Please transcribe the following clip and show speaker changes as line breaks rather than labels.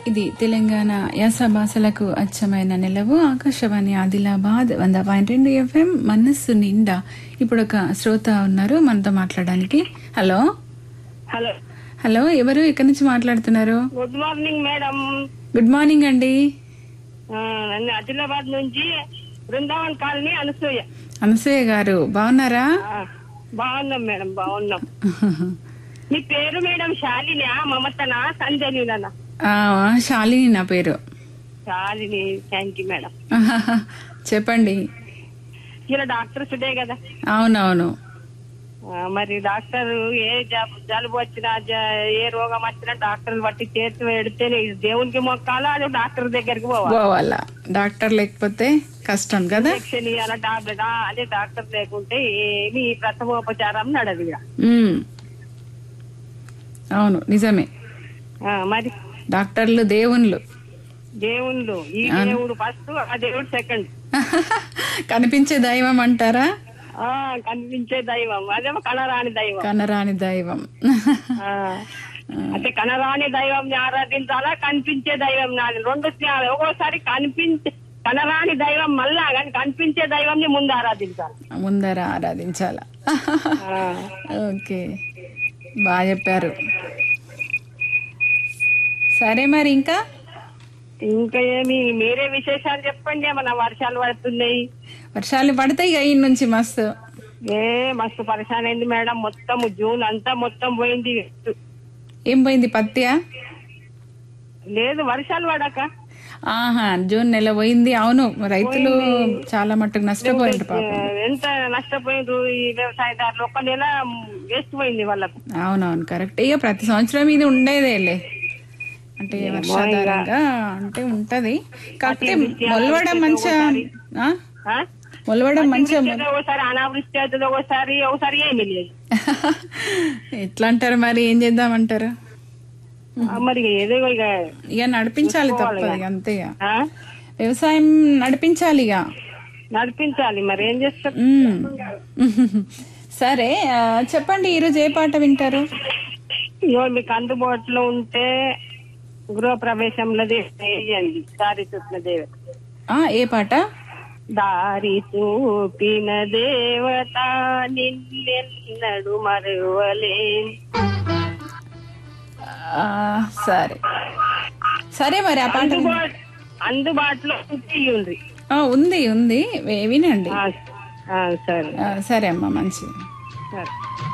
ఇది తెలంగాణ యాస భాషలకు అచ్చమైన నిలవు ఆకాశవాణి ఆదిలాబాద్ వంద పాయింట్ రెండు ఎఫ్ఎం మనస్సు నిండా ఇప్పుడు ఒక శ్రోత ఉన్నారు మనతో మాట్లాడడానికి హలో
హలో
హలో ఎవరు ఎక్కడి నుంచి మాట్లాడుతున్నారు
good morning madam
good morning అండి
ఆ, నన్ను ఆదిలాబాద్ నుంచి బృందావన్ కాలనీ అనసూయ
అనసూయ గారు బాగున్నారా
ఆ, బాగున్నాం మేడం బాగున్నాం మీ పేరు మేడం శాలిని మమతనా సంజనినా
ఆ, శాలిని నా పేరు
శాలిని థ్యాంక్ యూ మేడం
చెప్పండి
ఇలా డాక్టర్ సుడే కదా
అవునవును
ఆ, మరి డాక్టర్ ఏ జబ్- జలుబు వచ్చినా జ- ఏ రోగం వచ్చినా డాక్టర్ బట్టి చేతి పెడితే దేవునికి మొక్కాలా అది డాక్టర్ దగ్గరికి పోవాలి
పోవాలా డాక్టర్ లేకపోతే కష్టం కదా
ఇంజక్షన్ ఇవ్వాలా టాబ్లెట్ ఆ, అదే డాక్టర్ లేకుంటే ఏమి ప్రసవోపచారం నడదు ఇక.
ఉమ్. అవును నిజమే
ఆ, మరి
డాక్టర్లు దేవుళ్ళు
దేవుళ్ళు ఈ దేవుడు ఫస్ట్ ఆ దేవుడు సెకండ్
కనిపించే దైవం అంటారా
ఆ కనిపించే దైవం అదేమో కనరాని దైవం
కనరాని దైవం
ఆ, అంటే కనరాని దైవం ఆరాధించాలా కనిపించే దైవం నాది రెండు స్నేహాలు ఒక్కోసారి కనిపించే కనరాని దైవం మళ్ళా కానీ కనిపించే దైవం ముందు ఆరాధించాలి
ముందర ఆరాధించాలా
ఆ,
ఓకే బాగా చెప్పారు సరే మరి ఇంకా
ఇంకా ఏమి మీరే విశేషాలు చెప్పండి ఏమన్నా వర్షాలు పడుతున్నాయి
వర్షాలు పడతాయి ఇక ఈ నుంచి మస్తు
ఏ మస్తు పరిశాన్ అయింది మేడం మొత్తం జూన్ అంతా మొత్తం పోయింది
ఏం పోయింది పత్తియా
లేదు వర్షాలు పడక
ఆహా జూన్ నెల పోయింది అవును రైతులు చాలా మట్టుకు నష్టపోయింది పాపం
ఎంత నష్టపోయిండ్రు ఈ వ్యవసాయదారులు ఒక్క నెల వేస్ట్ పోయింది వాళ్ళకు
అవునవును కరెక్ట్ ఇక ప్రతి సంవత్సరం ఇది ఉండేదేలే అంటే వర్షాధారంగా అంటే ఉంటది కాకపోతే మొలవడం మంచిగా ఆ?
ఆ?
మొలవడం మంచిగా మొల-
వృష్టి ఒకసారి అనావృష్టి అవుతుంది ఒకసారి ఒకసారి ఏమీ లేదు
ఎట్లా అంటారు మరి ఏం చేద్దామంటారు
ఆ, మరి ఏదో ఇక
ఇక నడిపించాలి తప్పదు ఇక అంతే ఇక
ఆ?
వ్యవసాయం నడిపించాలి ఇక
నడిపించాలి మరి ఏం చేస్తారు
ఉమ్. సరే ఆ, చెప్పండి ఈరోజు ఏ పాట వింటారు
ఇగో మీకు అందుబాటులో ఉంటే గృహ ప్రవేశంలో వేయండి దారి చూపిన దేవత
ఆ ఏ పాట
దారి చూపిన దేవత నిన్నెన్నడు మరువలేం
ఆ, సరే సరే మరి ఆ పాట విన్-
అందుబాటు అందుబాటులో ఉంటే ఇయ్యండి.
ఆ, ఉంది ఉంది వే- వినండి
ఆ ఆ, సరే
ఆ, సరే అమ్మా మంచిది
సరే